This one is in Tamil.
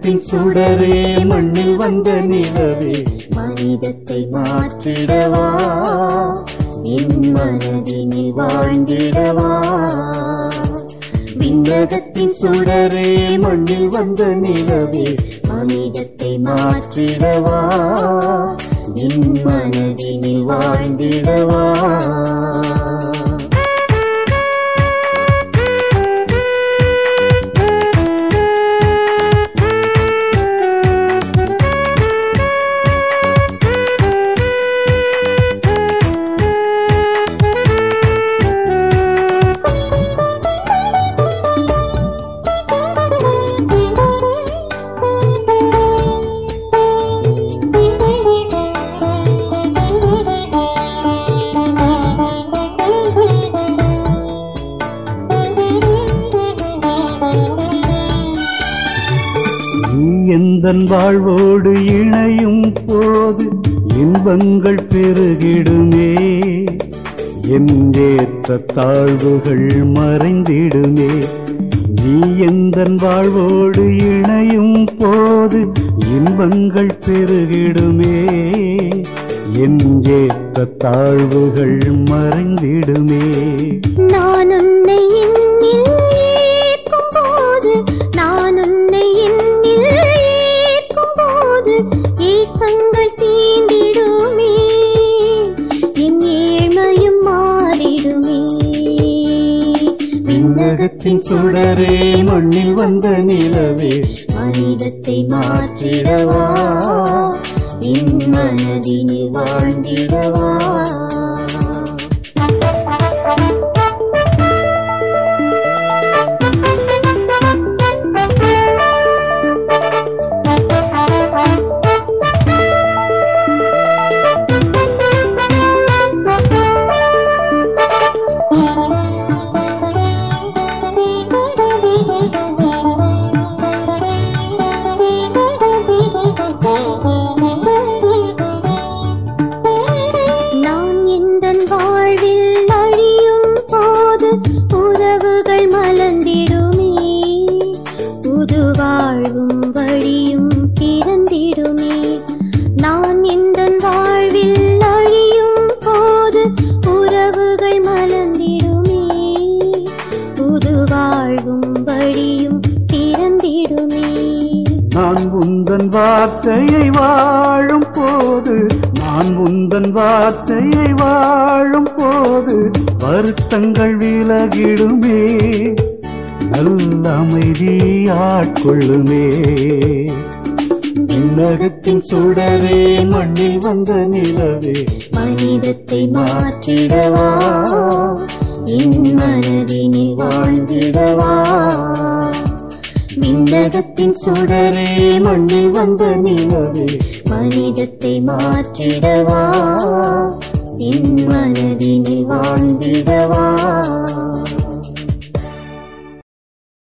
விண்ணகத்தின் சுடரே மண்ணில் வந்த நிலவே மனிதத்தை மாற்றிடவா என் மனதினில் வாழ்ந்திடவா விண்ணகத்தின் சுடரே மண்ணில் வந்த நிலவே மனிதத்தை மாற்றிடவா என் மனதினில் வாழ்ந்திடவா நீ எந்தன் வாழ்வோடு இணையும் போது இன்பங்கள் பெருகிடுமே என் ஏற்ற தாழ்வுகள் மறைந்திடுமே நீ எந்தன் வாழ்வோடு இணையும் போது இன்பங்கள் பெருகிடுமே என் ஏற்ற தாழ்வுகள் மறைந்திடுமே நான் உன்னை என்னில் ஏற்கும் போது நான் உன்னை என்னில் ஏற்கும் போது ஏக்கங்கள் தீண்டிடுமே என் ஏழ்மையும் மாறிடுமே விண்ணகத்தின் சுடரே மண்ணில் வந்த நிலவே மனிதத்தை மாற்றிடவா என் மனதினில் வாழ்ந்திடவா நான் எந்தன் வாழ்வில் அழியும் போது உறவுகள் மலர்ந்திடுமே புது வாழ்வும் வழியும் பிறந்திடுமே நான் எந்தன் வாழ்வில் அழியும் போது உறவுகள் மலர்ந்திடுமே புது வாழ்வும் வழியும் பிறந்திடுமே நான் உந்தன் வார்த்தையை வாழும் போது நான் உந்தன் வார்த்தையை வாழும் போது வருத்தங்கள் விலகிடுமே நல்ல அமைதி ஆட்கொள்ளுமே விண்ணகத்தின் சுடரே மண்ணில் வந்த நிலவே மனிதத்தை மாற்றிடவா என் மனதினில் வாழ்ந்திடவா விண்ணகத்தின் சுடரே மண்ணில் வந்த நிலவே மனிதத்தை மாற்றிடவா என் மனதினில்